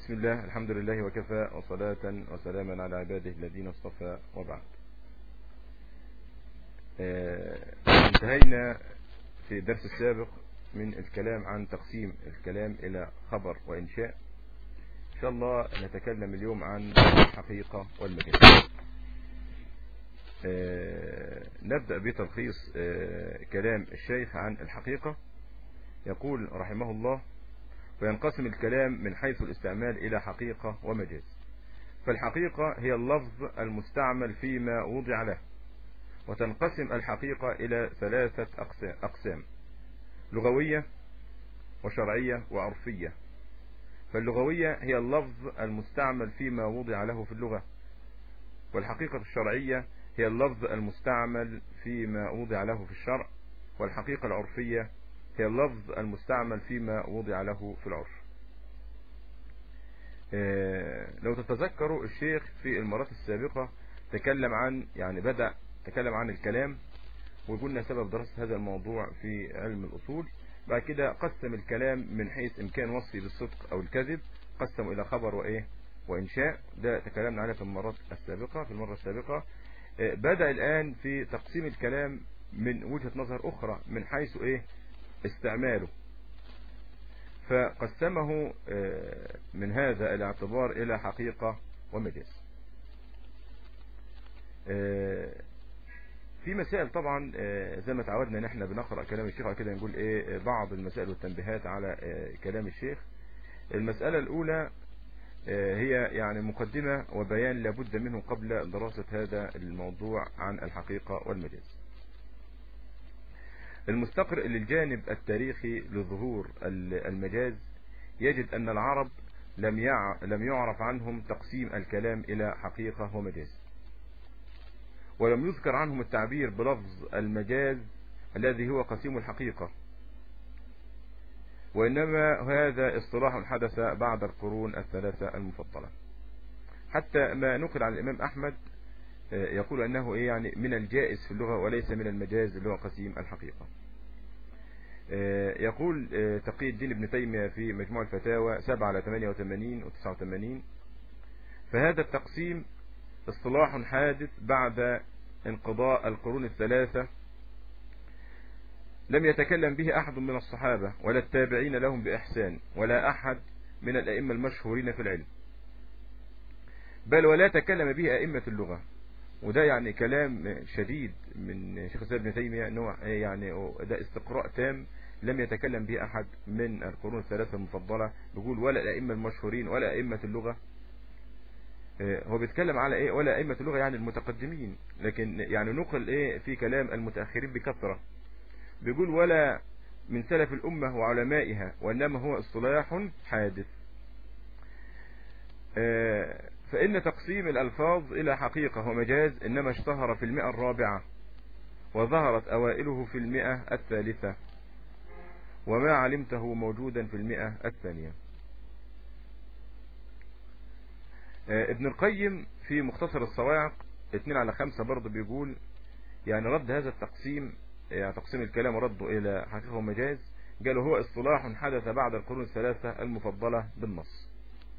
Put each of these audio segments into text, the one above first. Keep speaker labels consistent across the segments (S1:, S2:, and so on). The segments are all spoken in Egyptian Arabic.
S1: بسم الله الحمد لله وكفى وصلاة وسلاما على عباده الذين اصطفى وبعد انتهينا في الدرس السابق من الكلام عن تقسيم الكلام إلى خبر وإنشاء إن شاء الله نتكلم اليوم عن الحقيقة والمجال نبدأ بتلخيص كلام الشيخ عن الحقيقة يقول رحمه الله وينقسم الكلام من حيث الاستعمال إلى حقيقة ومجاز فالحقيقة هي اللفظ المستعمل فيما وضع له وتنقسم الحقيقة إلى ثلاثة أقسام لغوية وشرعية وعرفية فاللغوية هي اللفظ المستعمل فيما وضع له في اللغة والحقيقة الشرعية هي اللفظ المستعمل فيما وضع له في الشرع والحقيقة العرفية هي اللفظ المستعمل فيما وضع له في العرف لو تتذكروا الشيخ في المرات السابقة تكلم عن يعني بدأ تكلم عن الكلام وقلنا سبب دراسة هذا الموضوع في علم الأصول بعد كده قسم الكلام من حيث إمكان وصفه بالصدق أو الكذب قسمه إلى خبر وإيه وإنشاء ده تكلمنا عليه في المرات السابقة في المرة السابقة بدأ الآن في تقسيم الكلام من وجهة نظر أخرى من حيث إيه استعماله فقسمه من هذا الاعتبار إلى حقيقة ومجاز في مسائل طبعا زي ما تعودنا ان احنا بنقرأ كلام الشيخ كده نقول ايه بعض المسائل والتنبيهات على كلام الشيخ المسألة الاولى هي يعني مقدمة وبيان لابد منه قبل دراسة هذا الموضوع عن الحقيقة والمجاز المستقرئ للجانب التاريخي لظهور المجاز يجد أن العرب لم لم يعرف عنهم تقسيم الكلام إلى حقيقة ومجاز ولم يذكر عنهم التعبير بلفظ المجاز الذي هو قسيم الحقيقة وإنما هذا اصطلاح حدث بعد القرون الثلاثة المفضلة حتى ما نقل عن الإمام أحمد يقول أنه إيه يعني من الجائز في اللغة وليس من المجاز اللي هو قسيم الحقيقة يقول تقي الدين ابن تيمية في مجموع الفتاوى 7 على 88 و 89 فهذا التقسيم اصطلاح حادث بعد انقضاء القرون الثلاثة لم يتكلم به أحد من الصحابة ولا التابعين لهم بإحسان ولا أحد من الأئمة المشهورين في العلم بل ولا تكلم به أئمة اللغة وده يعني كلام شديد من شيخ الإسلام ابن تيمية انه يعني ده استقراء تام لم يتكلم به أحد من القرون الثلاثة المفضلة بيقول ولا الأئمة المشهورين ولا أئمة اللغة هو بيتكلم على ايه ولا أئمة اللغة يعني المتقدمين لكن يعني نقل ايه في كلام المتأخرين بكثرة بيقول ولا من سلف الأمة وعلمائها وإنما هو اصطلاح حادث فإن تقسيم الألفاظ إلى حقيقة ومجاز إنما اشتهر في المئة الرابعة وظهرت أوائله في المئة الثالثة وما علمته موجودا في المئة الثانية ابن القيم في مختصر الصواعق 2 على 5 برضه بيقول يعني رد هذا التقسيم يعني تقسيم الكلام ورده إلى حقيقة ومجاز قالوا هو اصطلاح حدث بعد القرون الثلاثة المفضلة بالنص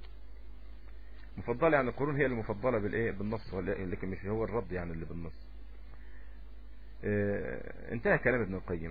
S1: مفضلة يعني القرون هي المفضلة بالايه بالنص لكن مش هو الرد يعني اللي بالنص اه انتهى كلام ابن القيم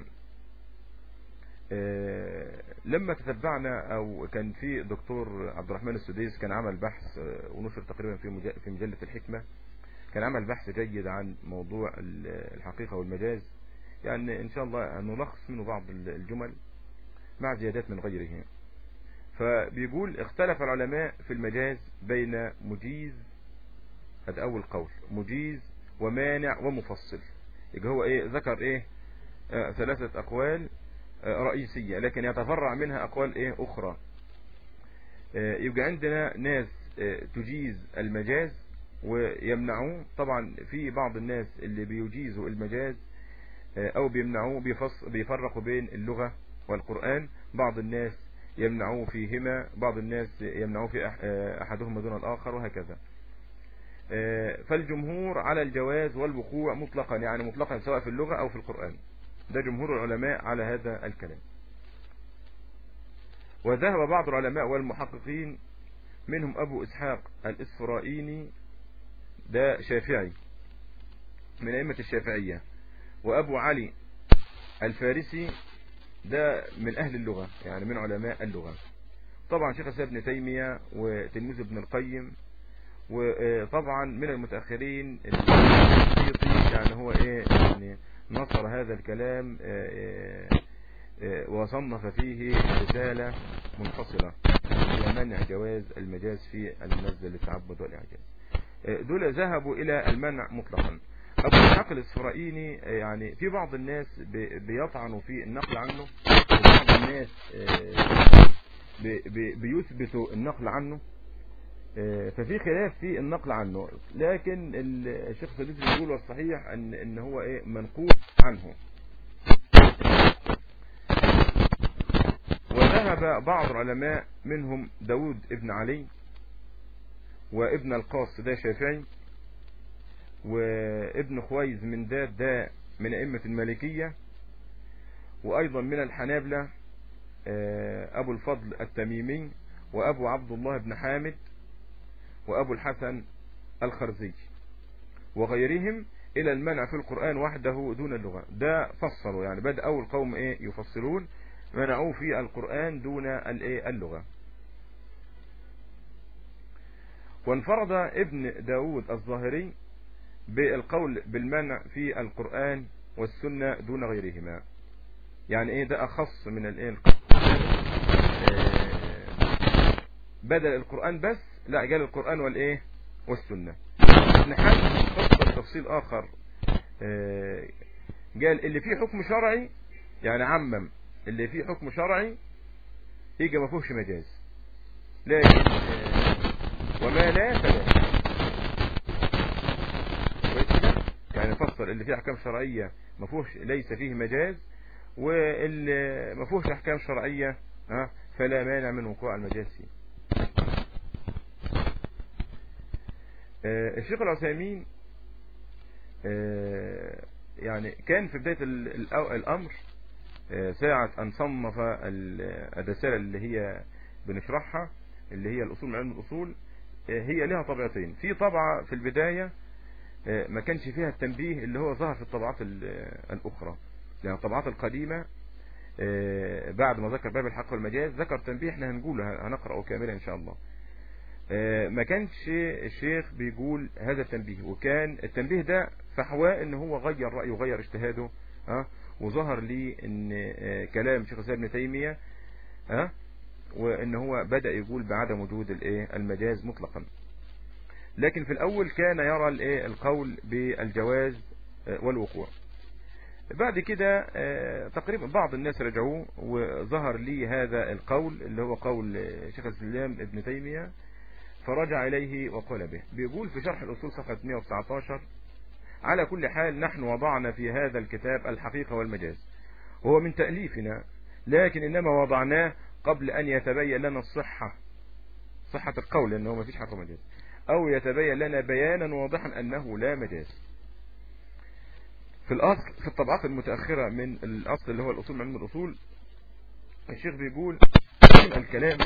S1: اه لما تتبعنا او كان في دكتور عبد الرحمن السديس كان عمل بحث اه ونشر تقريبا في في مجلة الحكمة كان عمل بحث جيد عن موضوع الحقيقة والمجاز يعني ان شاء الله نلخص منه بعض الجمل مع زيادات من غيره فبيقول اختلف العلماء في المجاز بين مجيز هذا اول قول مجيز ومانع ومفصل يبقى هو ايه ذكر ايه آه ثلاثة اقوال آه رئيسية لكن يتفرع منها اقوال ايه اخرى آه يبقى عندنا ناس تجيز المجاز ويمنعوه طبعا في بعض الناس اللي بيجيزوا المجاز او بيمنعوه بيفرقوا بين اللغة والقرآن بعض الناس يمنعوه فيهما بعض الناس يمنعوه في أحدهما دون الآخر وهكذا فالجمهور على الجواز والوقوع مطلقا يعني مطلقا سواء في اللغة أو في القرآن ده جمهور العلماء على هذا الكلام وذهب بعض العلماء والمحققين منهم أبو إسحاق الإسفرائيني ده شافعي من أئمة الشافعية وأبو علي الفارسي ده من أهل اللغة يعني من علماء اللغة طبعا شيخ ابن تيمية وتلميذ ابن القيم وطبعا من المتأخرين السيطي يعني هو ايه يعني نصر هذا الكلام آه، آه، آه، وصنف فيه رسالة منفصلة إلى منع جواز المجاز في المنزل للتعبد والإعجاز دول ذهبوا إلى المنع مطلقا أبو إسحاق الإسرائيلي يعني في بعض الناس بيطعنوا في النقل عنه وبعض الناس بيثبتوا النقل عنه ففي خلاف في النقل عنه لكن الشيخ سديد بيقول الصحيح ان ان هو ايه منقول عنه وذهب بعض العلماء منهم داود ابن علي وابن القاص ده شافعي وابن خويز من داد ده من أئمة المالكية وأيضا من الحنابلة آه، أبو الفضل التميمي وأبو عبد الله بن حامد وأبو الحسن الخرزي وغيرهم إلى المنع في القرآن وحده دون اللغة ده فصلوا يعني بدأ أول قوم إيه يفصلون منعوه في القرآن دون الإيه اللغة وانفرد ابن داود الظاهري بالقول بالمنع في القرآن والسنة دون غيرهما يعني ايه ده اخص من الايه آه، بدل القرآن بس لا قال القرآن والايه والسنة ابن حزم فصل تفصيل اخر آه، قال اللي فيه حكم شرعي يعني عمم اللي فيه حكم شرعي يجي ما فيهوش مجاز لكن آه، وما لا فلا يعني فصل اللي فيه احكام شرعية ما فيهوش ليس فيه مجاز واللي ما فيهوش احكام شرعية فلا مانع من وقوع المجاز فيه آه، الشيخ العثيمين آه، يعني كان في بداية الأمر آه، ساعة أن صنف الرسالة اللي هي بنشرحها اللي هي الأصول من علم الأصول هي لها طبيعتين في طبعة في البداية ما كانش فيها التنبيه اللي هو ظهر في الطبعات الأخرى يعني الطبعات القديمة آه، بعد ما ذكر باب الحق والمجاز ذكر تنبيه احنا هنقوله هنقرأه كاملا ان شاء الله آه، ما كانش الشيخ بيقول هذا التنبيه وكان التنبيه ده فحواه ان هو غير رأيه وغير اجتهاده ها وظهر لي ان آه، كلام شيخ الاسلام ابن تيمية ها وان هو بدأ يقول بعدم وجود الايه المجاز مطلقا لكن في الاول كان يرى الايه القول بالجواز والوقوع بعد كده آه، تقريبا بعض الناس رجعوه وظهر لي هذا القول اللي هو قول شيخ الاسلام ابن تيمية فرجع إليه وقال به بيقول في شرح الأصول صفحة 119 على كل حال نحن وضعنا في هذا الكتاب الحقيقة والمجاز وهو من تأليفنا لكن إنما وضعناه قبل أن يتبين لنا الصحة صحة القول لأنه ما فيش حق مجاز أو يتبين لنا بيانا واضحا أنه لا مجاز في الأصل في الطبعات المتأخرة من الأصل اللي هو الأصول من علم الأصول الشيخ بيقول الكلام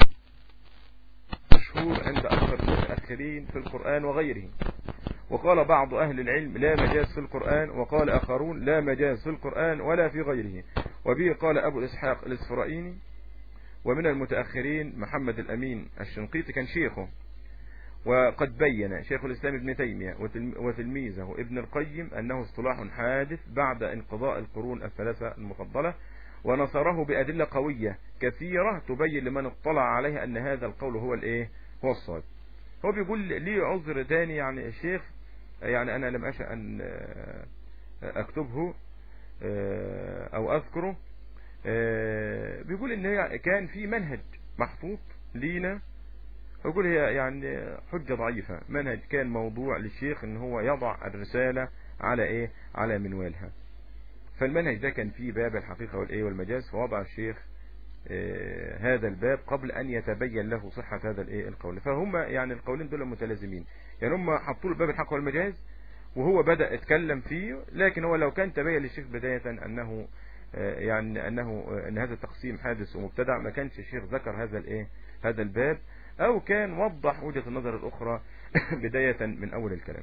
S1: مشهور عند أكثر المتأخرين في القرآن وغيره وقال بعض أهل العلم لا مجاز في القرآن وقال آخرون لا مجاز في القرآن ولا في غيره وبه قال أبو الإسحاق الإسفرائيني ومن المتأخرين محمد الأمين الشنقيطي كان شيخه وقد بين شيخ الإسلام ابن تيمية وتلميذه ابن القيم أنه اصطلاح حادث بعد انقضاء القرون الثلاثة المفضلة ونصره بأدلة قوية كثيرة تبين لمن اطلع عليه أن هذا القول هو الايه هو الصواب هو بيقول لي عذر تاني يعني الشيخ يعني أنا لم أشأ أن أكتبه أو أذكره بيقول إن كان في منهج محطوط لينا أقول هي يعني حجة ضعيفة منهج كان موضوع للشيخ ان هو يضع الرسالة على ايه على منوالها فالمنهج ده كان فيه باب الحقيقة والايه والمجاز فوضع الشيخ آه هذا الباب قبل ان يتبين له صحة هذا الايه القول فهم يعني القولين دول متلازمين يعني هم حطوا له باب الحق والمجاز وهو بدأ اتكلم فيه لكن هو لو كان تبين للشيخ بداية انه آه يعني انه ان هذا التقسيم حادث ومبتدع ما كانش الشيخ ذكر هذا الايه هذا الباب او كان وضح وجهة النظر الاخرى بداية من اول الكلام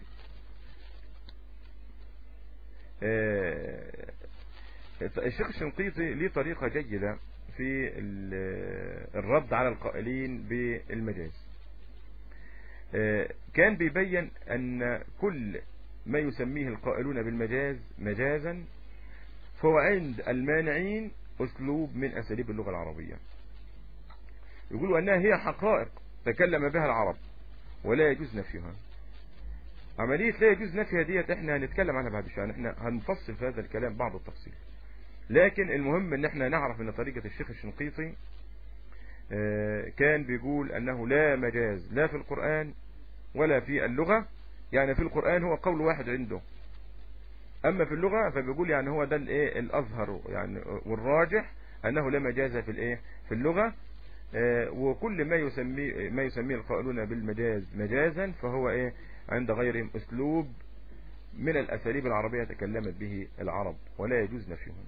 S1: آه، الشيخ الشنقيطي ليه طريقة جيدة في الرد على القائلين بالمجاز آه، كان بيبين ان كل ما يسميه القائلون بالمجاز مجازا فهو عند المانعين اسلوب من اساليب اللغة العربية يقولوا انها هي حقائق تكلم بها العرب ولا يجوز نفيها عملية لا يجوز نفيها ديت احنا هنتكلم عنها بعد شوية احنا هنفصل في هذا الكلام بعض التفصيل لكن المهم ان احنا نعرف ان طريقة الشيخ الشنقيطي آه، كان بيقول انه لا مجاز لا في القرآن ولا في اللغة يعني في القرآن هو قول واحد عنده اما في اللغة فبيقول يعني هو ده الايه الازهر يعني والراجح انه لا مجاز في الايه في اللغة آه، وكل ما يسميه ما يسميه القائلون بالمجاز مجازا فهو ايه عند غيرهم اسلوب من الاساليب العربية تكلمت به العرب ولا يجوز نفيهم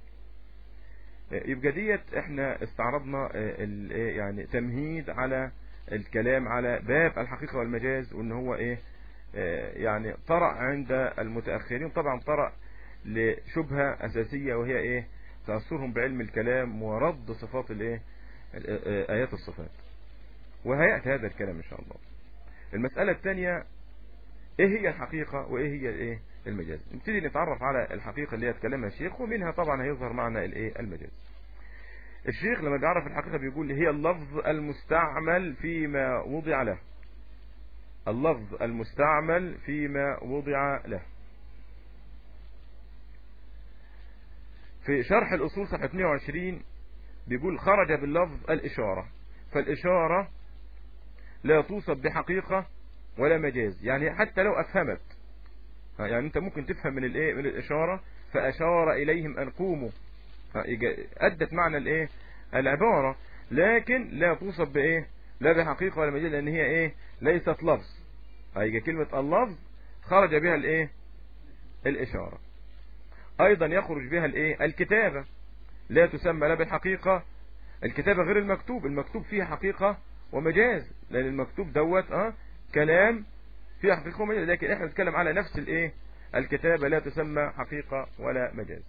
S1: يبقى ديت احنا استعرضنا آه، إيه، يعني تمهيد على الكلام على باب الحقيقة والمجاز وان هو ايه آه، يعني طرأ عند المتأخرين طبعا طرأ لشبهة اساسية وهي ايه تأثرهم بعلم الكلام ورد صفات الايه آه، ايات الصفات وهيأتي هذا الكلام ان شاء الله المسألة الثانية ايه هي الحقيقة وايه هي الايه المجاز نبتدي نتعرف على الحقيقة اللي يتكلمها الشيخ ومنها طبعا هيظهر معنا الايه المجاز الشيخ لما بيعرف الحقيقة بيقول هي اللفظ المستعمل فيما وضع له اللفظ المستعمل فيما وضع له في شرح الأصول صفحة 120 بيقول خرج باللفظ الإشارة فالإشارة لا توصف بحقيقة ولا مجاز يعني حتى لو أفهمت يعني انت ممكن تفهم من الايه من الاشارة فاشار اليهم ان قوموا ادت معنى الايه العبارة لكن لا توصف بايه لا بحقيقة ولا مجال لان هي ايه ليست لفظ هيجي كلمة اللفظ خرج بها الايه الاشارة ايضا يخرج بها الايه الكتابة لا تسمى لا بالحقيقة الكتابة غير المكتوب المكتوب فيها حقيقة ومجاز لان المكتوب دوت اه كلام في حقيقة ومجاز لكن احنا نتكلم على نفس الايه الكتابة لا تسمى حقيقة ولا مجاز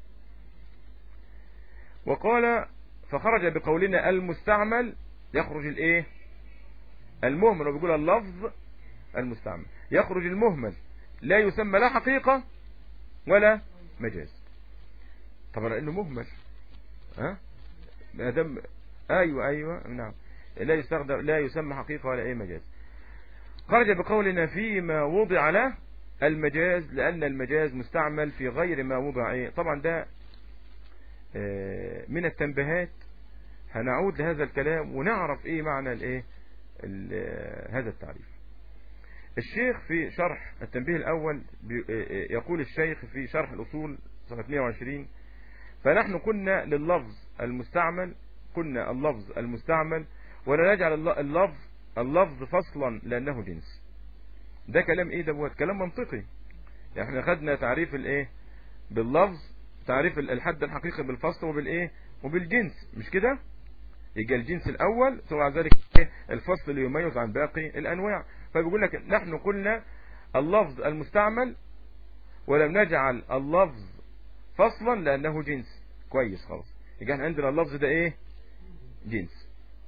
S1: وقال فخرج بقولنا المستعمل يخرج الايه المهمل وبيقول اللفظ المستعمل يخرج المهمل لا يسمى لا حقيقة ولا مجاز طبعا لانه مهمل ها دم ايوه ايوه نعم لا يستخدم لا يسمى حقيقة ولا ايه مجاز خرج بقولنا فيما وضع له المجاز لأن المجاز مستعمل في غير ما وضع ايه طبعا ده آه، من التنبيهات هنعود لهذا الكلام ونعرف ايه معنى الايه هذا التعريف الشيخ في شرح التنبيه الاول آه، آه، يقول الشيخ في شرح الاصول صفحة 120 فنحن كنا لللفظ المستعمل كنا اللفظ المستعمل ولا نجعل اللفظ اللفظ فصلا لأنه جنس ده كلام ايه دوت كلام منطقي يعني احنا خدنا تعريف الايه باللفظ تعريف الحد الحقيقي بالفصل وبالايه وبالجنس مش كده يبقى الجنس الاول ثم بعد ذلك الفصل اللي يميز عن باقي الانواع فبيقول لك نحن قلنا اللفظ المستعمل ولم نجعل اللفظ فصلا لانه جنس كويس خلاص يبقى احنا عندنا اللفظ ده ايه جنس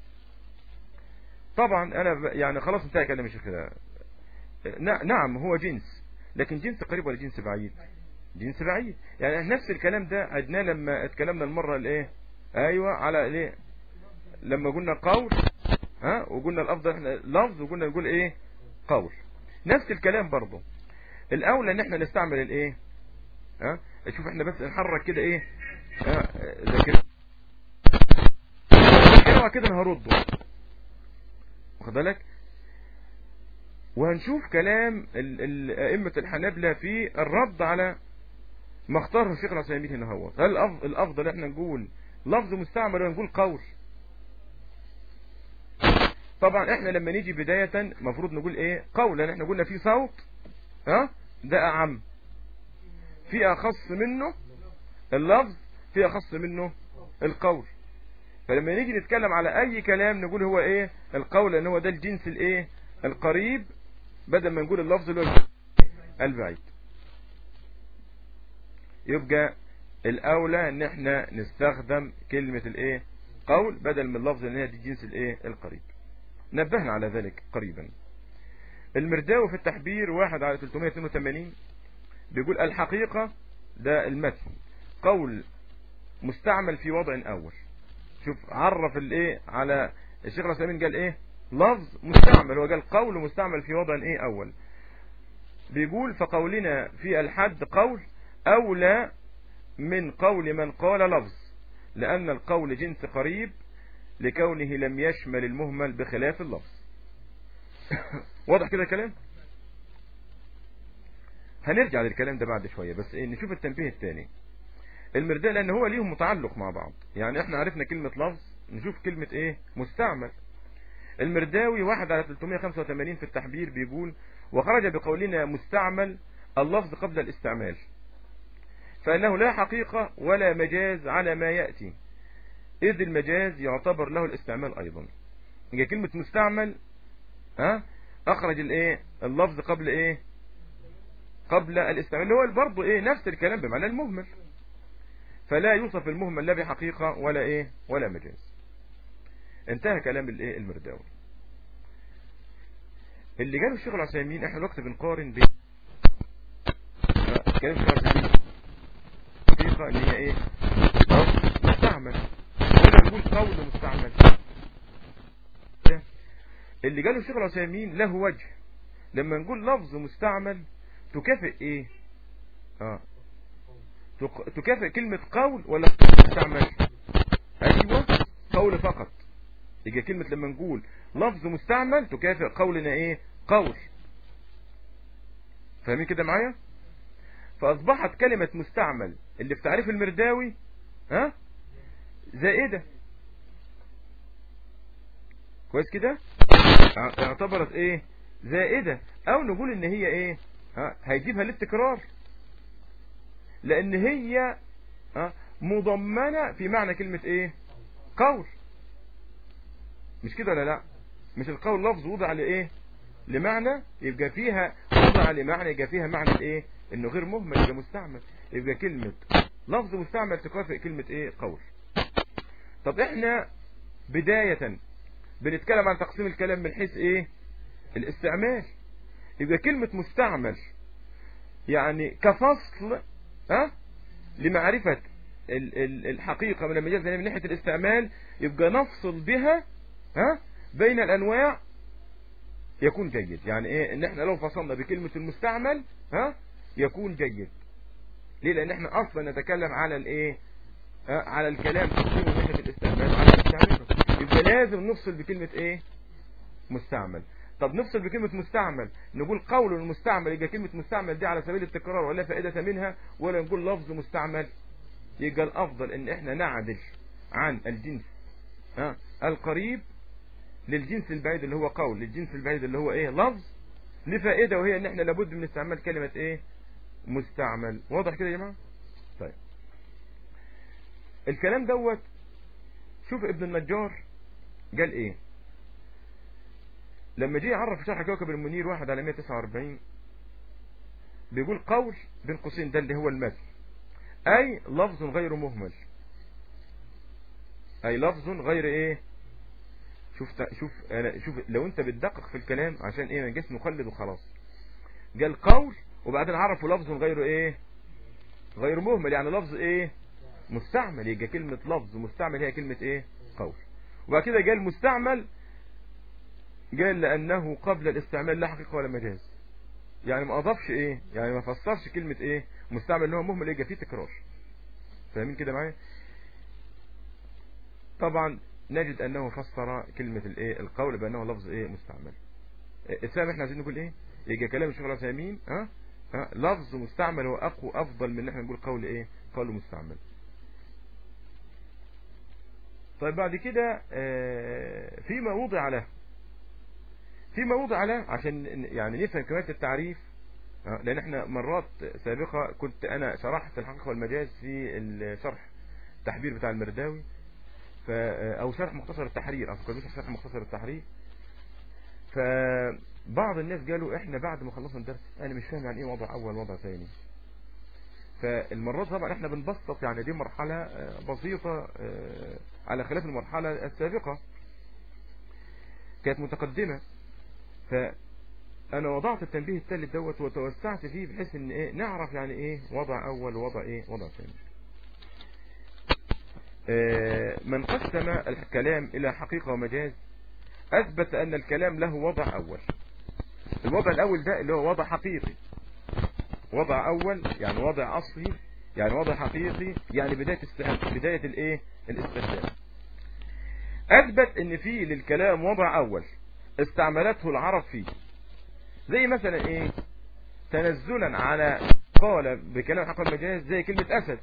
S1: طبعا انا يعني خلاص انتهى كلام الشيخ كده نعم هو جنس لكن جنس قريب ولا جنس بعيد جنس بعيد يعني نفس الكلام ده عدناه لما اتكلمنا المرة الايه ايوه على ايه لما قلنا قول ها وقلنا الافضل احنا لفظ وقلنا نقول ايه قول نفس الكلام برضه الاولى ان احنا نستعمل الايه ها شوف احنا بس نحرك كده ايه ها زي كده كده انا هرده واخد بالك وهنشوف كلام ائمه الحنابلة في الرد على ما اختاره الشيخ العثيمين هنا هو هل الافضل احنا نقول لفظ مستعمل ولا نقول قول طبعا احنا لما نيجي بداية مفروض نقول ايه قول لان احنا قلنا في صوت ها ده اعم في اخص منه اللفظ في اخص منه القول فلما نيجي نتكلم على اي كلام نقول هو ايه القول ان هو ده الجنس الايه القريب بدل ما نقول اللفظ اللي هو البعيد يبقى الاولى ان احنا نستخدم كلمة الايه قول بدل من اللفظ ان هي دي جنس الايه القريب نبهنا على ذلك قريبا المرداوي في التحبير واحد على 382 بيقول الحقيقة ده المتن قول مستعمل في وضع اول شوف عرف الايه على الشيخ الاسلامين قال ايه لفظ مستعمل هو قال قول مستعمل في وضع ايه اول بيقول فقولنا في الحد قول اولى من قول من قال لفظ لان القول جنس قريب لكونه لم يشمل المهمل بخلاف اللفظ واضح كده كلام هنرجع للكلام ده بعد شوية بس ايه نشوف التنبيه الثاني المرداء لان هو ليهم متعلق مع بعض يعني احنا عرفنا كلمة لفظ نشوف كلمة ايه مستعمل المرداوي واحد على 385 في التحبير بيقول وخرج بقولنا مستعمل اللفظ قبل الاستعمال فانه لا حقيقة ولا مجاز على ما يأتي اذ المجاز يعتبر له الاستعمال ايضا يبقى كلمة مستعمل ها اخرج الايه اللفظ قبل ايه قبل الاستعمال اللي هو برضه ايه نفس الكلام بمعنى المهمل فلا يوصف المهمل لا بحقيقة ولا ايه ولا مجاز انتهى كلام الايه المرداوي اللي قاله الشيخ العثيمين احنا الوقت بنقارن بين كلام الشيخ العثيمين حقيقة ان هي ايه مستعمل ولا نقول قول مستعمل اللي قاله الشيخ العثيمين له وجه لما نقول لفظ مستعمل تكافئ ايه اه تكافئ كلمة قول ولا مستعمل ايوه قول فقط يجي كلمة لما نقول لفظ مستعمل تكافئ قولنا ايه قول فاهمين كده معايا فاصبحت كلمة مستعمل اللي في تعريف المرداوي ها زائدة كويس كده اعتبرت ايه زائدة او نقول ان هي ايه ها هيجيبها للتكرار لان هي ها مضمنة في معنى كلمة ايه قول مش كده ولا لا مش القول لفظ وضع لايه لمعنى يبقى فيها وضع لمعنى يبقى فيها معنى ايه انه غير مهمل يبقى مستعمل يبقى كلمة لفظ مستعمل تكافئ كلمة ايه قول طب احنا بداية بنتكلم عن تقسيم الكلام من حيث ايه الاستعمال يبقى كلمة مستعمل يعني كفصل ها لمعرفة الحقيقة من المجاز من ناحية الاستعمال يبقى نفصل بها ها بين الانواع يكون جيد يعني ايه ان احنا لو فصلنا بكلمة المستعمل ها يكون جيد ليه لان احنا اصلا نتكلم على الايه على الكلام تقسيمه من ناحية الاستعمال على الاستعمال يبقى لازم نفصل بكلمة ايه مستعمل طب نفصل بكلمة مستعمل نقول قول المستعمل يبقى كلمة مستعمل دي على سبيل التكرار ولا فائدة منها ولا نقول لفظ مستعمل يبقى الافضل ان احنا نعدل عن الجنس ها القريب للجنس البعيد اللي هو قول للجنس البعيد اللي هو ايه لفظ لفائدة وهي ان احنا لابد من استعمال كلمة ايه مستعمل واضح كده يا جماعة طيب الكلام دوت شوف ابن النجار قال ايه لما جه يعرف شرح كوكب المنير واحد على 149 بيقول قول بين قوسين ده اللي هو المثل اي لفظ غير مهمل اي لفظ غير ايه شوف شوف انا شوف لو انت بتدقق في الكلام عشان ايه ما نجيش نقلد وخلاص قال قول وبعدين عرفوا لفظ غير ايه غير مهمل يعني لفظ ايه مستعمل يبقى كلمة لفظ مستعمل هي كلمة ايه قول وبعد كده قال مستعمل قال لانه قبل الاستعمال لا حقيقة ولا مجاز يعني ما اضافش ايه يعني ما فسرش كلمة ايه مستعمل ان هو مهمل يبقى فيه تكرار فاهمين كده معايا طبعا نجد انه فسر كلمة الايه القول بانه لفظ ايه مستعمل السلام احنا عايزين نقول ايه يجي كلام الشيخ العثيمين ها ها لفظ مستعمل هو اقوى افضل من ان احنا نقول قول ايه قول مستعمل طيب بعد كده اه فيما وضع له فيما وضع له عشان يعني نفهم كمان التعريف اه لان احنا مرات سابقة كنت انا شرحت الحقيقة والمجاز في الشرح التحبير بتاع المرداوي ف او شرح مختصر التحرير او كان شرح مختصر التحرير فبعض الناس قالوا احنا بعد ما خلصنا الدرس انا مش فاهم يعني ايه وضع اول وضع ثاني فالمرات طبعا احنا بنبسط يعني دي مرحلة بسيطة على خلاف المرحلة السابقة كانت متقدمة فانا وضعت التنبيه الثالث دوت وتوسعت فيه بحيث ان ايه نعرف يعني ايه وضع اول ووضع ايه وضع ثاني من قسم الكلام الى حقيقة ومجاز اثبت ان الكلام له وضع اول الوضع الاول ده اللي هو وضع حقيقي وضع اول يعني وضع اصلي يعني وضع حقيقي يعني بداية استخدام بداية الايه الاستخدام اثبت ان في للكلام وضع اول استعملته العرب فيه زي مثلا ايه تنزلا على قال بكلام حق المجاز زي كلمة اسد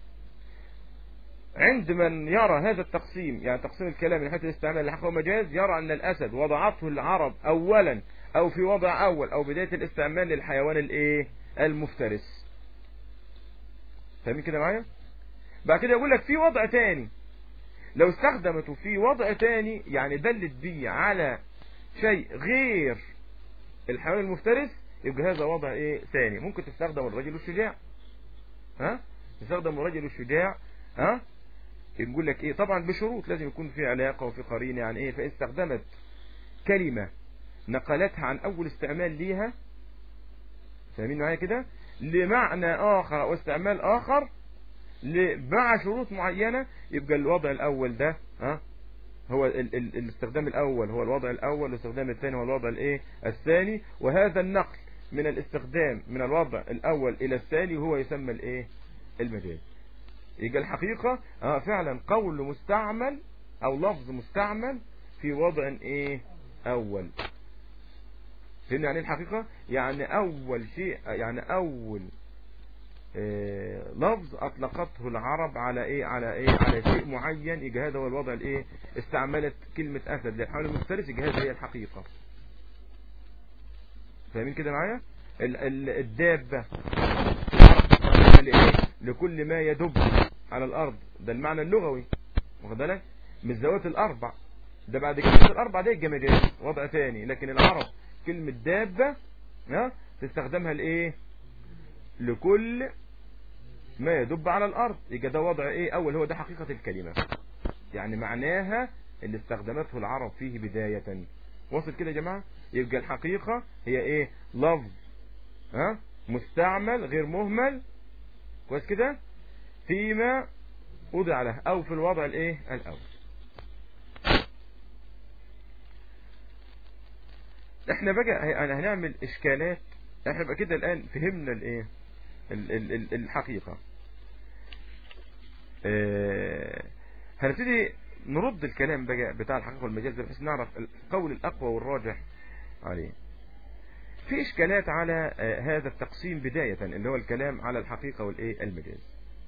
S1: عند من يرى هذا التقسيم يعني تقسيم الكلام من حيث الاستعمال لحق المجاز يرى ان الاسد وضعته العرب اولا او في وضع اول او بداية الاستعمال للحيوان الايه المفترس فاهمين كده معايا بعد كده يقول لك في وضع تاني لو استخدمته في وضع تاني يعني دلت بيه على شيء غير الحيوان المفترس يبقى هذا وضع ايه ثاني ممكن تستخدم الرجل الشجاع ها تستخدم الرجل الشجاع ها يقول لك ايه طبعا بشروط لازم يكون في علاقة وفي قرينة يعني ايه فاستخدمت كلمة نقلتها عن اول استعمال ليها فاهمين معايا كده لمعنى اخر او استعمال اخر مع شروط معينة يبقى الوضع الاول ده ها هو ال ال الاستخدام الاول هو الوضع الاول والاستخدام الثاني هو الوضع الايه الثاني وهذا النقل من الاستخدام من الوضع الاول الى الثاني هو يسمى الايه المجاز يبقى الحقيقة اه فعلا قول مستعمل او لفظ مستعمل في وضع ايه اول فهمنا يعني الحقيقة يعني اول شيء يعني اول إيه لفظ اطلقته العرب على ايه على ايه على شيء معين يجي هذا هو الوضع الايه استعملت كلمة اسد للحيوان المفترس يجي هذا هي الحقيقة فاهمين كده معايا الدابة لكل ما يدب على الارض ده المعنى اللغوي واخد بالك من الذوات الاربع ده بعد كلمة الاربع ده الجماجات وضع تاني لكن العرب كلمة دابة ها تستخدمها لايه لكل ما يدب على الارض يبقى ده وضع ايه اول هو ده حقيقة الكلمة يعني معناها اللي استخدمته العرب فيه بداية وصل كده يا جماعة يبقى الحقيقة هي ايه لفظ ها مستعمل غير مهمل كويس كده فيما وضع له او في الوضع الايه الاول احنا بقى انا هنعمل اشكالات احنا بقى كده الان فهمنا الايه الحقيقة اه هنبتدي نرد الكلام بقى بتاع الحقيقة والمجاز بحيث نعرف القول الاقوى والراجح عليه في اشكالات على اه هذا التقسيم بداية اللي هو الكلام على الحقيقة والايه المجاز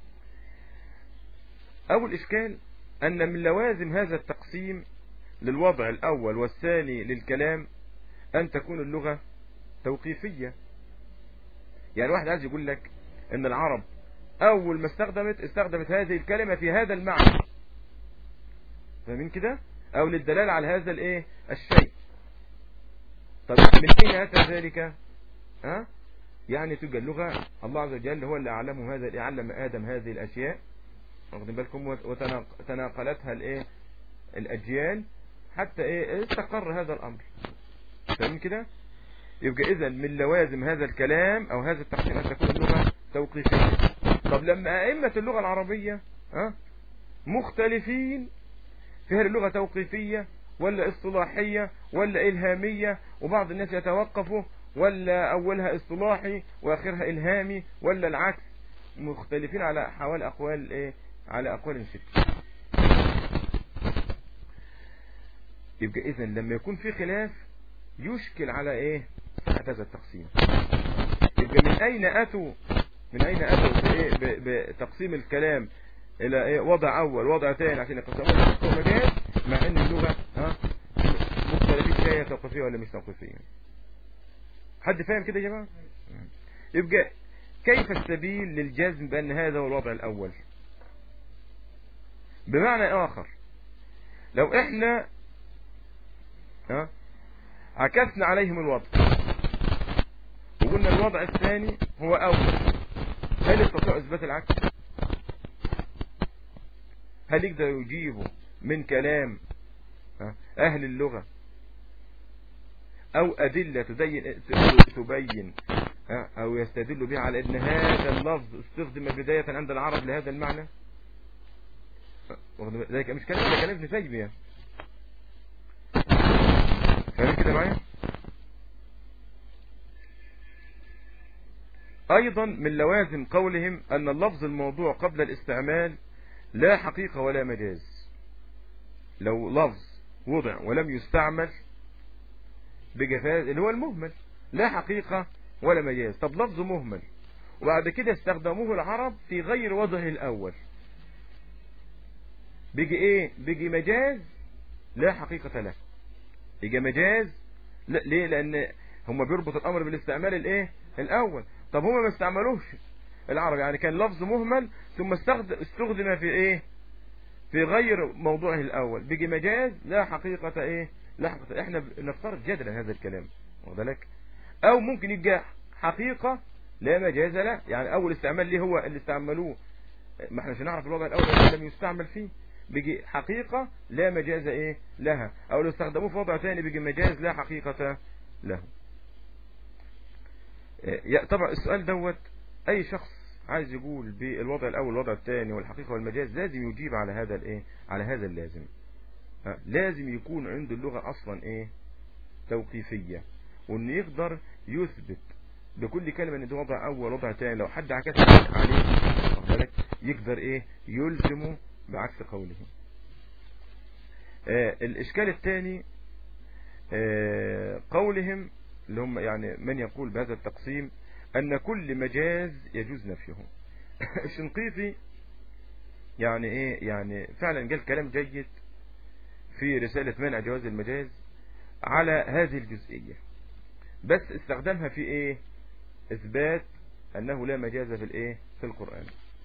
S1: اول اشكال ان من لوازم هذا التقسيم للوضع الاول والثاني للكلام ان تكون اللغة توقيفية يعني واحد عايز يقول لك ان العرب اول ما استخدمت استخدمت هذه الكلمة في هذا المعنى فاهمين كده او للدلالة على هذا الايه الشيء طب من اين اتى ذلك ها يعني تلقى اللغة الله عز وجل هو اللي اعلمه هذا اللي علم ادم هذه الاشياء واخدين بالكم وتناقلتها الايه الاجيال حتى ايه استقر هذا الامر فاهمين كده يبقى اذا من لوازم هذا الكلام او هذا التقسيم ان تكون اللغة توقيفية طب لما ائمة اللغة العربية ها مختلفين في هل اللغة توقيفية ولا اصطلاحية ولا الهامية وبعض الناس يتوقفوا ولا اولها اصطلاحي واخرها الهامي ولا العكس مختلفين على حوالي اقوال ايه على اقوال ست يبقى اذا لما يكون في خلاف يشكل على ايه صحة هذا التقسيم يبقى من اين اتوا من اين اتوا بايه بتقسيم الكلام الى ايه وضع اول وضع ثاني عشان يقسموه مجاز مع ان اللغة ها مختلفين فيها توقيفية ولا مش توقيفية حد فاهم كده يا جماعة يبقى كيف السبيل للجزم بان هذا هو الوضع الاول بمعنى اخر لو احنا ها عكسنا عليهم الوضع وقلنا الوضع الثاني هو اول هل يستطيع اثبات العكس هل يقدر يجيبه من كلام اهل اللغة او ادلة تبين تبين او يستدل بها على ان هذا اللفظ استخدم بداية عند العرب لهذا المعنى ذلك مش كلام ده كلام ابن تيمية فاهم كده معايا ايضا من لوازم قولهم ان اللفظ الموضوع قبل الاستعمال لا حقيقة ولا مجاز لو لفظ وضع ولم يستعمل بجفاز اللي هو المهمل لا حقيقة ولا مجاز طب لفظ مهمل وبعد كده استخدموه العرب في غير وضعه الاول بيجي ايه بيجي مجاز لا حقيقة له يجي مجاز لا ليه لان هم بيربط الامر بالاستعمال الايه الاول طب هم ما استعملوش العرب يعني كان لفظ مهمل ثم استخدم في ايه في غير موضوعه الاول بيجي مجاز لا حقيقة ايه لا حقيقة احنا نفترض جدلا هذا الكلام واخد بالك او ممكن يبقى حقيقة لا مجاز له يعني اول استعمال ليه هو اللي استعملوه ما احنا مش هنعرف الوضع الاول لم يستعمل فيه بيجي حقيقة لا مجاز ايه لها او لو استخدموه في وضع ثاني بيجي مجاز لا حقيقة له طبعا السؤال دوت اي شخص عايز يقول بالوضع الاول والوضع الثاني والحقيقة والمجاز لازم يجيب على هذا الايه على هذا اللازم لازم يكون عنده اللغة اصلا ايه توقيفية وانه يقدر يثبت بكل كلمة ان ده وضع اول وضع ثاني لو حد عكس عليه يقدر ايه يلزمه بعكس قوله آه الاشكال الثاني آه قولهم اللي هم يعني من يقول بهذا التقسيم ان كل مجاز يجوز نفيه الشنقيطي يعني ايه يعني فعلا قال كلام جيد في رسالة منع جواز المجاز على هذه الجزئية بس استخدمها في ايه اثبات انه لا مجاز في الايه في القرآن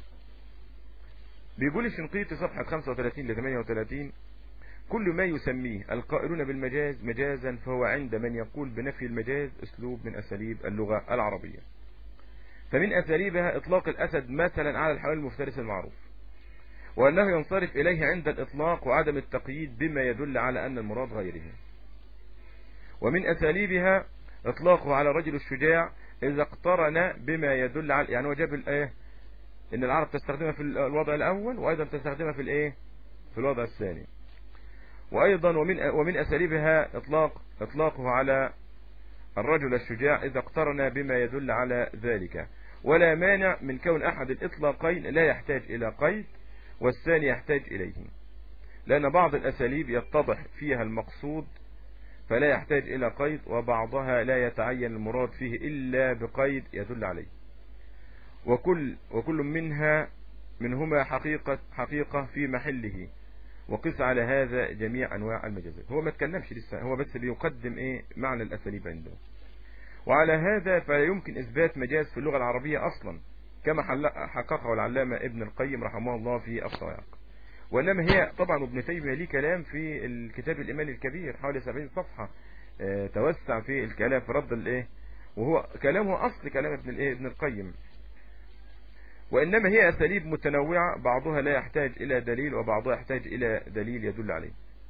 S1: بيقول الشنقيطي صفحة 35 ل 38 كل ما يسميه القائلون بالمجاز مجازا فهو عند من يقول بنفي المجاز اسلوب من اساليب اللغة العربية فمن اساليبها اطلاق الاسد مثلا على الحيوان المفترس المعروف وانه ينصرف اليه عند الاطلاق وعدم التقييد بما يدل على ان المراد غيره ومن اساليبها اطلاقه على الرجل الشجاع اذا اقترن بما يدل على يعني هو جاب الايه ان العرب تستخدمها في الوضع الاول وايضا تستخدمها في الايه في الوضع الثاني وايضا ومن ومن اساليبها اطلاق اطلاقه على الرجل الشجاع اذا اقترن بما يدل على ذلك ولا مانع من كون احد الاطلاقين لا يحتاج الى قيد والثاني يحتاج اليه لان بعض الاساليب يتضح فيها المقصود فلا يحتاج الى قيد وبعضها لا يتعين المراد فيه الا بقيد يدل عليه وكل وكل منها منهما حقيقة حقيقة في محله وقس على هذا جميع انواع المجازات هو ما تكلمش لسه هو بس بيقدم ايه معنى الاساليب عنده وعلى هذا فلا يمكن اثبات مجاز في اللغة العربية اصلا كما حققه العلامة ابن القيم رحمه الله في الصواعق وانما هي طبعا ابن تيمية ليه كلام في الكتاب الايمان الكبير حوالي 70 صفحة اه توسع في الكلام في رد الايه وهو كلامه اصل كلام ابن الايه ابن القيم وإنما هي أساليب متنوعة بعضها لا يحتاج إلى دليل وبعضها يحتاج إلى دليل يدل عليه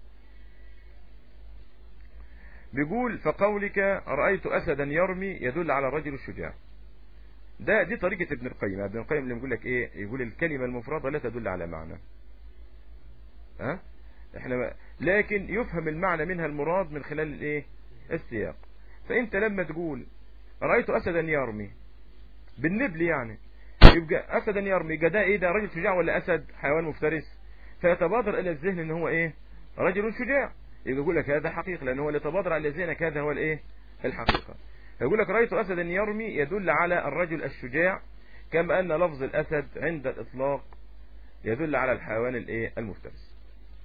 S1: بيقول فقولك رأيت أسدا يرمي يدل على الرجل الشجاع ده دي طريقة ابن القيم ابن القيم اللي يقول لك ايه يقول الكلمة المفردة لا تدل على معنى ها احنا لكن يفهم المعنى منها المراد من خلال الايه السياق فانت لما تقول رأيت أسدا يرمي بالنبل يعني يبقى اسدا يرمي يبقى ده ايه ده راجل شجاع ولا اسد حيوان مفترس فيتبادر الى الذهن ان هو ايه رجل شجاع يبقى يقول لك هذا حقيقة لان هو اللي تبادر على ذهنك هذا هو الايه الحقيقة يقول لك رأيت اسدا يرمي يدل على الرجل الشجاع كما ان لفظ الاسد عند الاطلاق يدل على الحيوان الايه المفترس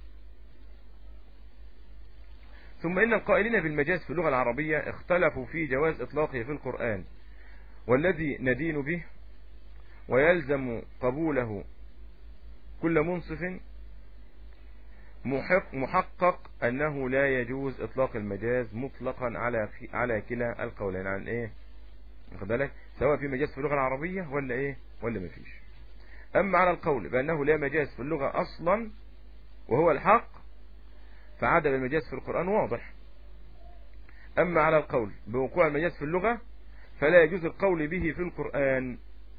S1: ثم ان القائلين بالمجاز في اللغة العربية اختلفوا في جواز اطلاقه في القرآن والذي ندين به ويلزم قبوله كل منصف محق محقق أنه لا يجوز إطلاق المجاز مطلقا على على كلا القولين عن إيه واخد بالك سواء في مجاز في اللغة العربية ولا إيه ولا مفيش أما على القول بأنه لا مجاز في اللغة أصلا وهو الحق فعدم المجاز في القرآن واضح أما على القول بوقوع المجاز في اللغة فلا يجوز القول به في القرآن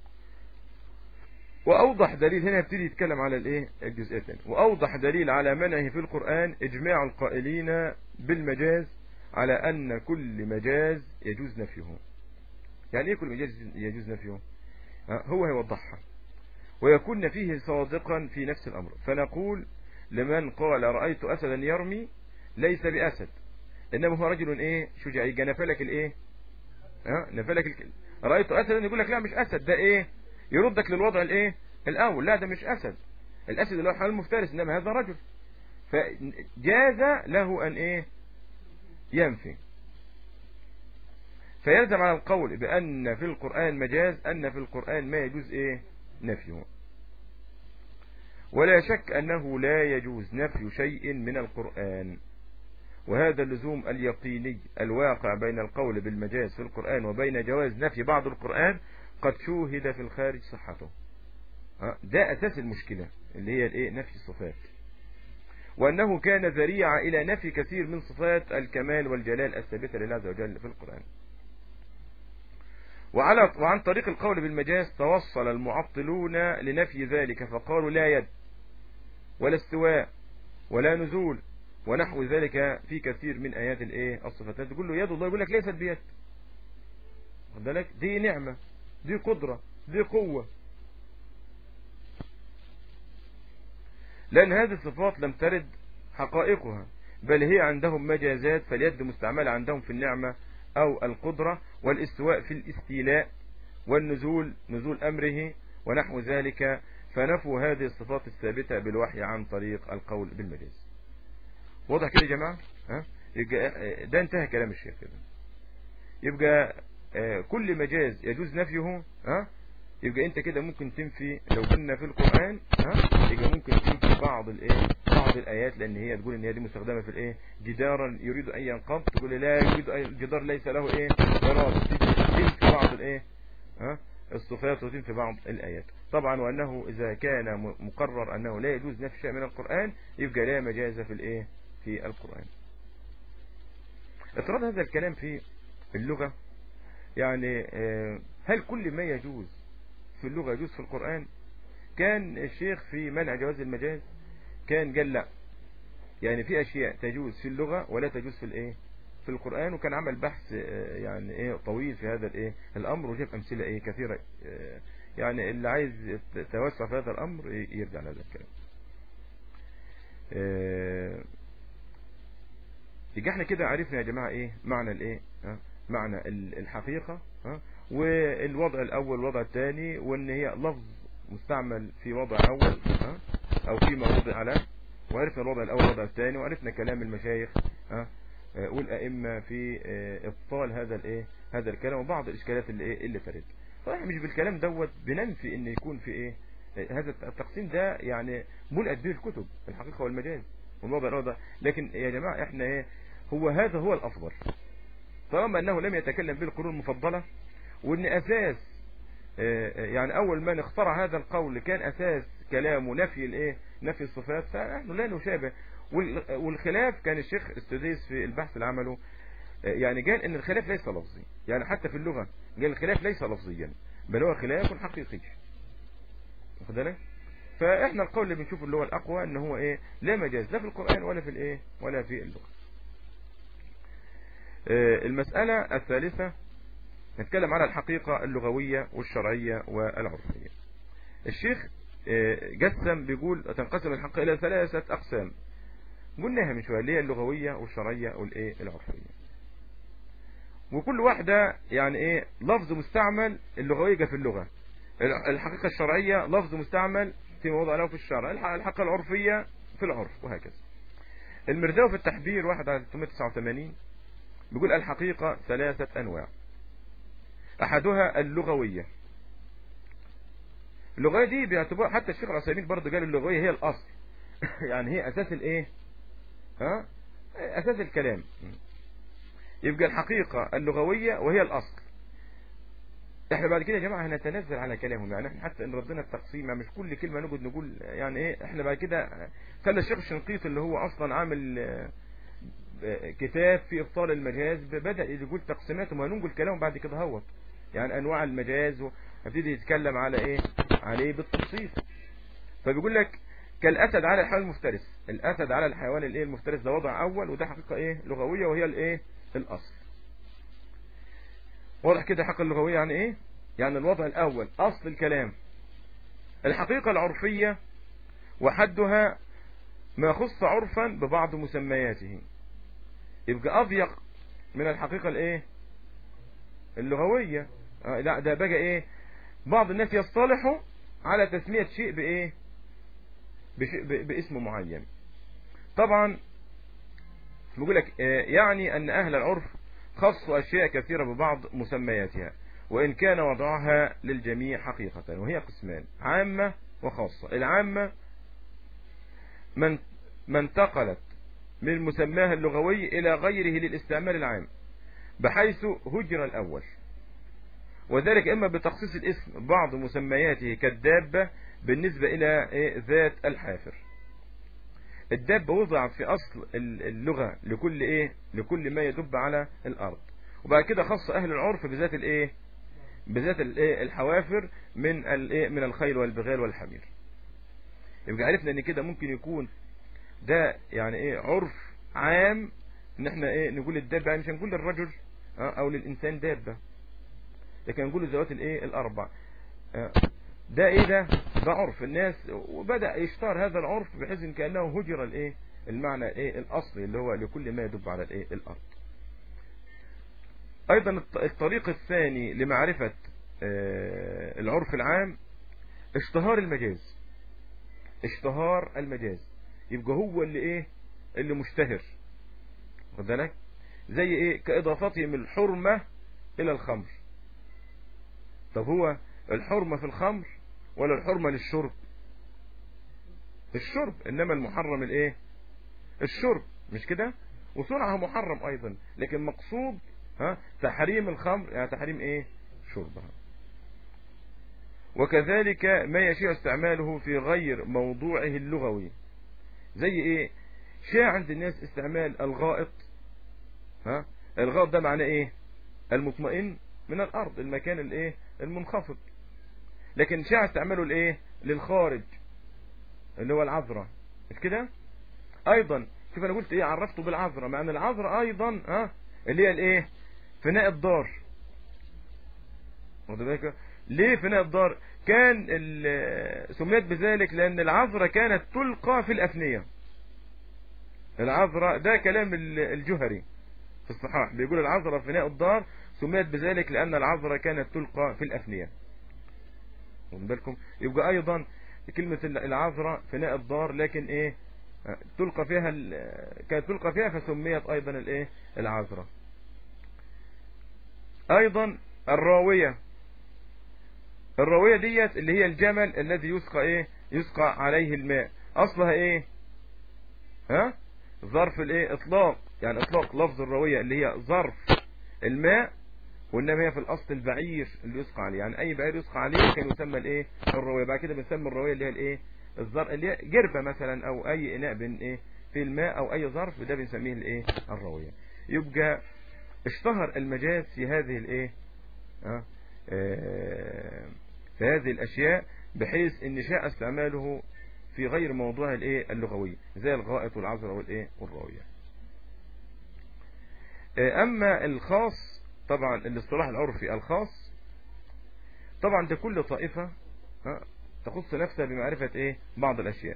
S1: وأوضح دليل هنا يبتدي يتكلم على الايه الجزئية الثانية وأوضح دليل على منعه في القرآن إجماع القائلين بالمجاز على أن كل مجاز يجوز نفيه يعني إيه كل مجاز يجوز نفيه هو يوضحها ويكون فيه صادقا في نفس الأمر فنقول لمن قال رأيت أسدا يرمي ليس بأسد إنما هو رجل إيه شجاعي نفلك الإيه ها نفلك الك... رأيت أسدا يقول لك لا مش أسد ده إيه يردك للوضع الإيه الأول لا ده مش أسد الأسد اللي هو حال المفترس إنما هذا رجل فجاز له أن إيه ينفي فيلزم على القول بأن في القرآن مجاز أن في القرآن ما يجوز إيه نفيه ولا شك أنه لا يجوز نفي شيء من القرآن وهذا اللزوم اليقيني الواقع بين القول بالمجاز في القرآن وبين جواز نفي بعض القرآن قد شوهد في الخارج صحته ده أساس المشكلة اللي هي الايه نفي الصفات وأنه كان ذريعة إلى نفي كثير من صفات الكمال والجلال الثابتة لله عز وجل في القرآن وعلى وعن طريق القول بالمجاز توصل المعطلون لنفي ذلك فقالوا لا يد ولا استواء ولا نزول ونحو ذلك في كثير من آيات الايه الصفات تقول له يد الله يقول لك ليست بيد خد بالك دي نعمة دي قدرة دي قوة لأن هذه الصفات لم ترد حقائقها بل هي عندهم مجازات فاليد مستعملة عندهم في النعمة أو القدرة والاستواء في الاستيلاء والنزول نزول أمره ونحو ذلك فنفوا هذه الصفات الثابتة بالوحي عن طريق القول بالمجاز واضح كده يا جماعة ها يبقى ده انتهى كلام الشيخ كده يبقى آه، كل مجاز يجوز نفيه ها يبقى انت كده ممكن تنفي لو كنا في القرآن ها يبقى ممكن تنفي بعض الايه بعض الايات لان هي تقول ان هي دي مستخدمة في الايه جدارا يريد ان ينقض تقول لا يريد الجدار ليس له ايه اراد تنفي بعض الايه ها الصفات وتنفي بعض الايات طبعا وانه اذا كان مقرر انه لا يجوز نفي شيء من القرآن يبقى لا مجاز في الايه في القرآن افتراض هذا الكلام في اللغة يعني آه، هل كل ما يجوز في اللغة يجوز في القرآن كان الشيخ في منع جواز المجاز كان قال لا يعني في اشياء تجوز في اللغة ولا تجوز في الايه في القرآن وكان عمل بحث آه، يعني ايه طويل في هذا الايه الامر وجاب امثلة ايه كثيرة آه، يعني اللي عايز يتوسع في هذا الامر يرجع لهذا الكلام يبقى احنا كده عرفنا يا جماعة ايه معنى الايه معنى الحقيقة ها والوضع الاول والوضع الثاني وان هي لفظ مستعمل في وضع اول ها او فيما وضع له وعرفنا الوضع الاول والوضع الثاني وعرفنا كلام المشايخ ها والائمه في آه، ابطال هذا الايه هذا الكلام وبعض الاشكالات اللي ايه اللي ترد طيب مش بالكلام دوت بننفي ان يكون في ايه هذا التقسيم ده يعني ملأت به الكتب الحقيقه والمجاز والوضع الوضع لكن يا جماعه احنا ايه هو هذا هو الافضل طالما انه لم يتكلم بالقرون المفضلة وان اساس آه، آه، يعني اول من اخترع هذا القول كان اساس كلامه نفي الايه نفي الصفات فنحن لا نشابه والخلاف كان الشيخ استوديس في البحث اللي عمله آه، يعني قال ان الخلاف ليس لفظي يعني حتى في اللغة قال الخلاف ليس لفظيا بل هو خلاف حقيقي واخد بالك فاحنا القول اللي بنشوفه اللي هو الاقوى ان هو ايه لا مجاز لا في القرآن ولا في الايه ولا في اللغة آه، المسألة الثالثة نتكلم على الحقيقة اللغوية والشرعية والعرفية الشيخ آه، جسم بيقول تنقسم الحقيقة إلى ثلاثة أقسام قلناها من شوية اللي هي اللغوية والشرعية والإيه العرفية وكل واحدة يعني إيه لفظ مستعمل اللغوية في اللغة الحقيقة الشرعية لفظ مستعمل في موضع له في الشرع الحقيقة العرفية في العرف وهكذا المرداوي في التحبير واحد على 389 بيقول الحقيقة ثلاثة أنواع أحدها اللغوية اللغوية دي بيعتبر حتى الشيخ العثيمين برضه قال اللغوية هي الأصل يعني هي اساس الايه ها اساس الكلام يبقى الحقيقة اللغوية وهي الاصل احنا بعد كده يا جماعة هنتنزل على كلامهم يعني احنا حتى ان ردنا التقسيم يعني مش كل كلمة نقعد نقول يعني ايه احنا بعد كده خلى الشيخ الشنقيط اللي هو اصلا عامل كتاب في ابطال المجاز بدأ يقول تقسيمات وما ننقل كلامه بعد كده هوت يعني انواع المجاز وابتدي يتكلم على ايه عليه بالتفصيل فبيقول لك كالاسد على الحيوان المفترس الاسد على الحيوان الايه المفترس ده وضع اول وده حقيقة ايه لغوية وهي الايه الاصل واضح كده حق اللغوية يعني ايه يعني الوضع الاول اصل الكلام الحقيقة العرفية وحدها ما خص عرفا ببعض مسمياته يبقى اضيق من الحقيقة الايه اللغوية آه لا ده بقى ايه بعض الناس يصطلحوا على تسمية شيء بايه بشيء باسم معين طبعا بيقول لك يعني ان اهل العرف خصوا اشياء كثيرة ببعض مسمياتها وان كان وضعها للجميع حقيقة وهي قسمان عامة وخاصة العامة من من انتقلت من مسماها اللغوي الى غيره للاستعمال العام بحيث هجر الاول وذلك اما بتخصيص الاسم بعض مسمياته كالدابة بالنسبة الى ذات الحافر الدابة وضعت في اصل اللغة لكل ايه لكل ما يدب على الارض وبعد كده خص اهل العرف بذات الايه بذات الايه الحوافر من الايه من الخيل والبغال والحمير يبقى عرفنا ان كده ممكن يكون ده يعني ايه عرف عام ان احنا ايه نقول الدابة يعني مش هنقول للرجل او للانسان دابة لكن نقول الذوات الايه الاربع ده ايه ده ده عرف الناس وبدأ يشتهر هذا العرف بحيث ان كأنه هجر الايه المعنى ايه الاصلي اللي هو لكل ما يدب على الايه الارض ايضا الطريق الثاني لمعرفة العرف العام اشتهار المجاز اشتهار المجاز يبقى هو اللي ايه اللي مشتهر واخد بالك زي ايه كاضافتهم الحرمة الى الخمر طب هو الحرمة في الخمر ولا الحرمة للشرب الشرب انما المحرم الايه الشرب مش كده وصنعها محرم ايضا لكن مقصود ها تحريم الخمر يعني تحريم ايه شربها وكذلك ما يشيع استعماله في غير موضوعه اللغوي زي ايه شاع عند الناس استعمال الغائط ها الغائط ده معناه ايه المطمئن من الارض المكان الايه المنخفض لكن شاع استعماله الايه للخارج اللي هو العذراء مش كده ايضا شوف انا قلت ايه عرفته بالعذراء مع ان العذراء ايضا ها اللي هي الايه فناء الدار واخد بالك ليه فناء الدار كان سميت بذلك لان العذراء كانت تلقى في الافنية العذراء ده كلام الجهري في الصحاح بيقول العذراء فناء الدار سميت بذلك لان العذراء كانت تلقى في الافنية واخد بالكم يبقى ايضا كلمة العذراء فناء الدار لكن ايه تلقى فيها كانت تلقى فيها فسميت ايضا الايه العذراء ايضا الراوية الراوية ديت اللي هي الجمل الذي يسقى ايه يسقى عليه الماء اصلها ايه ها ظرف الايه اطلاق يعني اطلاق لفظ الراوية اللي هي ظرف الماء وانما هي في الاصل البعير اللي يسقى عليه يعني اي بعير يسقى عليه كان يسمى الايه الراوية بعد كده بنسمي الراوية اللي هي الايه الظرف اللي هي جربة مثلا او اي اناء بين ايه في الماء او اي ظرف ده بنسميه الايه الراوية يبقى اشتهر المجاز في هذه الايه اه في هذه الاشياء بحيث ان شاء استعماله في غير موضوع الايه اللغوي زي الغائط والعذراء والايه والراوية اما الخاص طبعا الاصطلاح العرفي الخاص طبعا ده كل طائفة تخص نفسها بمعرفة ايه بعض الاشياء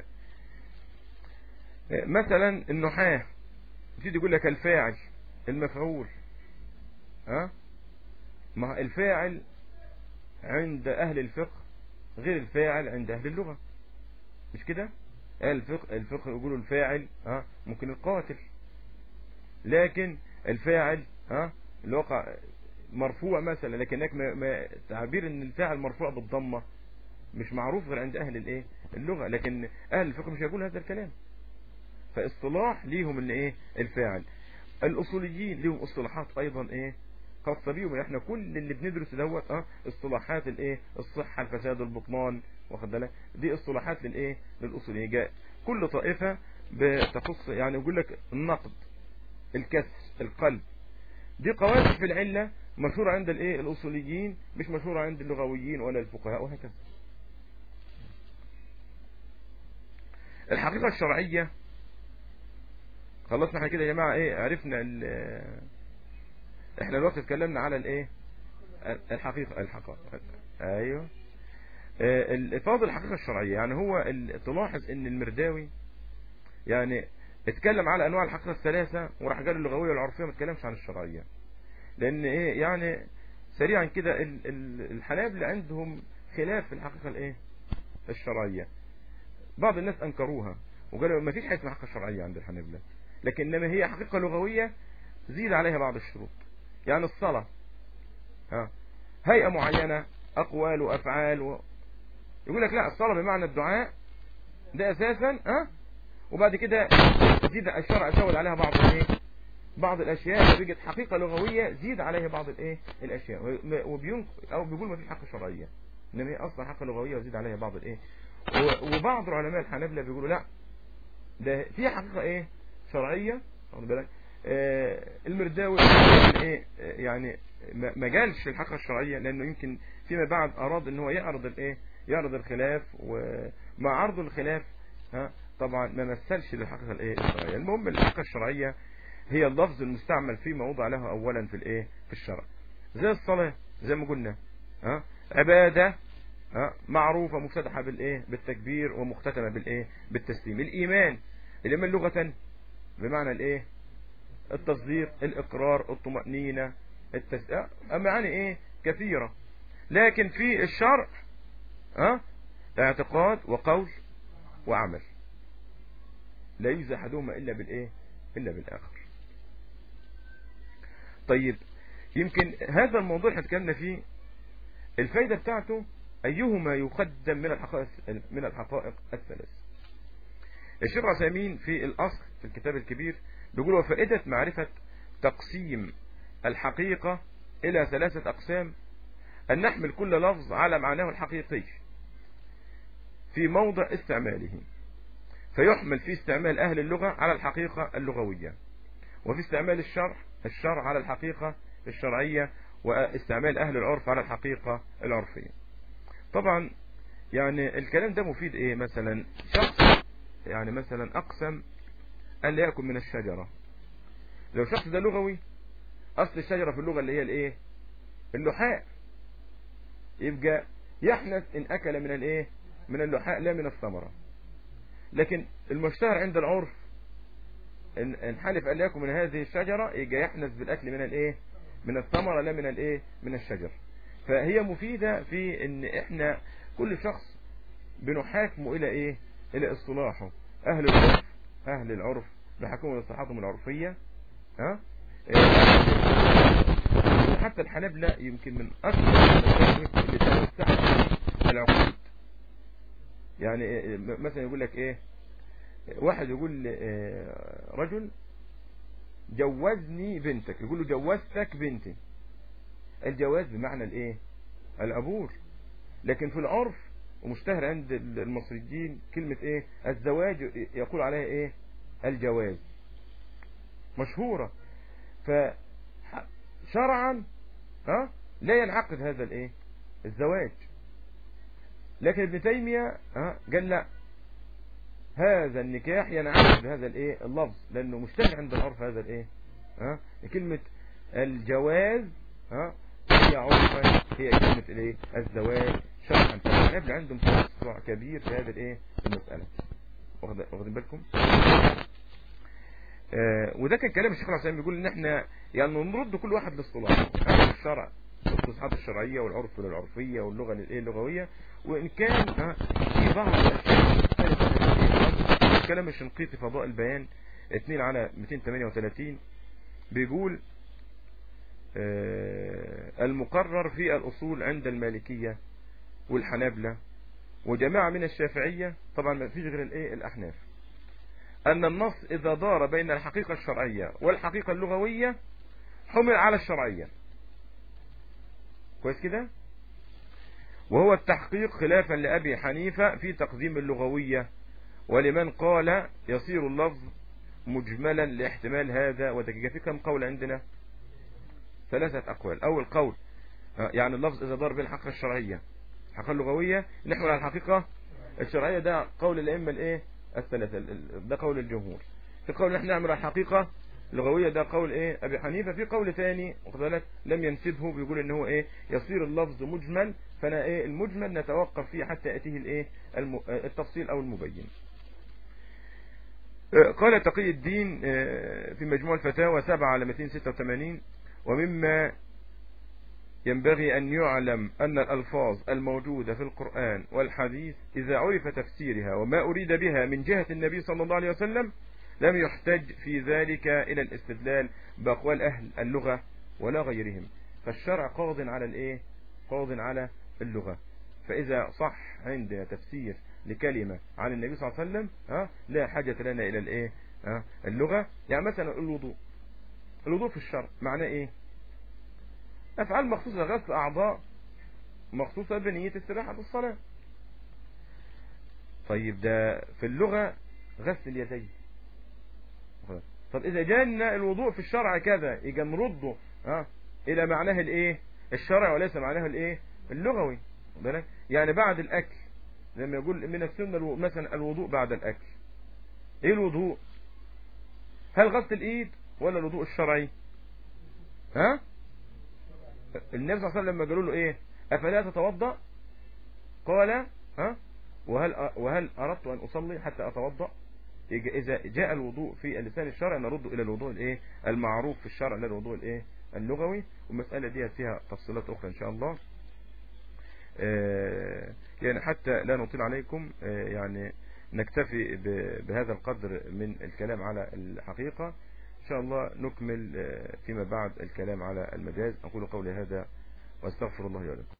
S1: مثلا النحاة يبتدي يقول لك الفاعل المفعول ها ما الفاعل عند اهل الفقه غير الفاعل عند اهل اللغة مش كده الفقه الفقه يقولوا الفاعل ها ممكن القاتل لكن الفاعل ها اللي وقع مرفوع مثلا لكن هناك ما تعبير ان الفاعل مرفوع بالضمه مش معروف غير عند اهل الايه اللغة لكن اهل الفقه مش هيقول هذا الكلام فاصطلاح ليهم ان ايه الفاعل الاصوليين ليهم اصطلاحات ايضا ايه خاصة بيهم احنا كل اللي بندرس دوت اه اصطلاحات الايه الصحة الفساد البطلان واخد بالك دي اصطلاحات للايه للاصوليين جاء كل طائفة بتخص يعني يقول لك النقد الكسر القلب دي قواعد في العلة مشهورة عند الايه الاصوليين مش مشهورة عند اللغويين ولا الفقهاء وهكذا الحقيقة الشرعية خلصنا احنا كده يا جماعة ايه عرفنا احنا الوقت اتكلمنا على الايه الحقيقة الحقائق ايوه اه فاضل الحقيقة الشرعية يعني هو تلاحظ ان المرداوي يعني اتكلم على انواع الحقيقة الثلاثة وراح قال اللغوية والعرفية ما اتكلمش عن الشرعية لان ايه يعني سريعا كده الحنابلة عندهم خلاف في الحقيقة الايه الشرعية بعض الناس انكروها وقالوا ما فيش حاجة اسمها حقيقة شرعية عند الحنابلة لكن انما هي حقيقة لغوية زيد عليها بعض الشروط يعني الصلاة ها هيئة معينة اقوال وافعال و... يقول لك لا الصلاة بمعنى الدعاء ده اساسا ها وبعد كده زيد الشرع زود عليها بعض الايه بعض الاشياء بيجت حقيقة لغوية زيد عليها بعض الايه الاشياء وبينق او بيقول ما فيش حق شرعية انما هي اصلا حق لغوية وزيد عليها بعض الايه وبعض علماء الحنابلة بيقولوا لا ده في حقيقة ايه شرعية واخد بالك آه المرداوي ايه يعني ما جالش الحقيقة الشرعية لانه يمكن فيما بعد اراد ان هو يعرض الايه يعرض الخلاف ومع عرض الخلاف ها طبعا ما مثلش للحقيقة الايه الشرعية المهم الحقيقة الشرعية هي اللفظ المستعمل فيما وضع له اولا في الايه في الشرع زي الصلاة زي ما قلنا ها عبادة ها معروفة مفتتحة بالايه بالتكبير ومختتمة بالايه بالتسليم الايمان الايمان لغة بمعنى الايه التصديق الاقرار الطمأنينة التس... معاني ايه كثيرة لكن في الشرع ها اعتقاد وقول وعمل لا يجزى احدهما الا بالايه الا بالاخر طيب يمكن هذا الموضوع اللي اتكلمنا فيه الفايدة بتاعته ايهما يقدم من الحقائق من الحقائق الثلاث الشيخ عثيمين في الاصل في الكتاب الكبير بيقول وفائدة معرفة تقسيم الحقيقة الى ثلاثة اقسام ان نحمل كل لفظ على معناه الحقيقي في موضع استعماله فيحمل في استعمال اهل اللغة على الحقيقة اللغوية وفي استعمال الشرع الشرع على الحقيقة الشرعية واستعمال اهل العرف على الحقيقة العرفية طبعا يعني الكلام ده مفيد ايه مثلا شخص يعني مثلا اقسم ان لا يأكل من الشجرة لو شخص ده لغوي اصل الشجرة في اللغة اللي هي الايه اللحاء يبقى يحنث ان اكل من الايه من اللحاء لا من الثمرة لكن المشتهر عند العرف ان ان حلف ان لا يأكل من هذه الشجرة يبقى يحنث بالاكل من الايه من الثمرة لا من الايه من الشجر فهي مفيدة في ان احنا كل شخص بنحاكمه الى ايه الى اصطلاحه اهل العرف اهل العرف بحكموا اصطلاحاتهم العرفية ها حتى الحنابلة يمكن من اكثر المسائل اللي توسعت العقود يعني مثلا يقول لك ايه واحد يقول رجل جوزني بنتك يقول له جوزتك بنتي الجواز بمعنى الايه العبور لكن في العرف ومشتهر عند المصريين كلمة ايه الزواج يقول عليها ايه الجواز مشهورة فشرعا ها لا ينعقد هذا الايه الزواج لكن ابن تيمية ها قال لا هذا النكاح ينعقد بهذا الايه اللفظ لانه مشتهر عند العرف هذا الايه ها كلمة الجواز ها هي عرفا هي كلمة الايه الزواج شرعا فالحنابلة عندهم توسع كبير في هذا الايه المسألة واخدين بالكم آه وده كان كلام الشيخ العثيمين بيقول ان احنا يعني نرد كل واحد لاصطلاحه الشرع التصحيحات الشرعية والعرف للعرفية واللغة للايه اللغوية وان كان في بعض الاشياء كلام الشنقيطي فضاء البيان 2 على 238 بيقول آه المقرر في الأصول عند المالكية والحنابلة وجماعة من الشافعية طبعا ما فيش غير الايه الاحناف ان النص اذا دار بين الحقيقة الشرعية والحقيقة اللغوية حمل على الشرعية كويس كده وهو التحقيق خلافا لأبي حنيفة في تقديم اللغوية ولمن قال يصير اللفظ مجملا لاحتمال هذا وتكيك في كم قول عندنا ثلاثة أقوال أول قول يعني اللفظ إذا ضرب الحقيقة الشرعية الحقيقة اللغوية نحمل على الحقيقة الشرعية ده قول الأئمة الإيه الثلاثة ده قول الجمهور في قول نحن نعمل على الحقيقة اللغوية ده قول ايه ابي حنيفة في قول ثاني بالك لم ينسبه بيقول ان هو ايه يصير اللفظ مجمل فانا ايه المجمل نتوقف فيه حتى يأتيه الايه التفصيل او المبين قال تقي الدين في مجموع الفتاوى 7 على 286 ومما ينبغي أن يعلم أن الألفاظ الموجودة في القرآن والحديث إذا عرف تفسيرها وما أريد بها من جهة النبي صلى الله عليه وسلم لم يحتج في ذلك إلى الاستدلال بأقوال أهل اللغة ولا غيرهم فالشرع قاض على الإيه قاض على اللغة فإذا صح عندنا تفسير لكلمة عن النبي صلى الله عليه وسلم ها لا حاجة لنا إلى الإيه ها اللغة يعني مثلا الوضوء الوضوء في الشرع معناه إيه أفعال مخصوصة غسل أعضاء مخصوصة بنية استباحة الصلاة طيب ده في اللغة غسل اليدين طب إذا جاءنا الوضوء في الشرع كذا يجي نرده ها إلى معناه الإيه الشرع وليس معناه الإيه اللغوي بالك يعني بعد الأكل لما يقول من السنة مثلا الوضوء بعد الأكل إيه الوضوء هل غسل الإيد ولا الوضوء الشرعي ها النبي صلى الله عليه وسلم لما قالوا له ايه افلا تتوضا قال ها وهل وهل اردت ان اصلي حتى اتوضا اذا جاء الوضوء في اللسان الشرعي نرد الى الوضوء الايه المعروف في الشرع الى الوضوء الايه اللغوي والمساله دي فيها تفصيلات اخرى ان شاء الله يعني حتى لا نطيل عليكم يعني نكتفي بهذا القدر من الكلام على الحقيقة إن شاء الله نكمل فيما بعد الكلام على المجاز أقول قولي هذا واستغفر الله لكم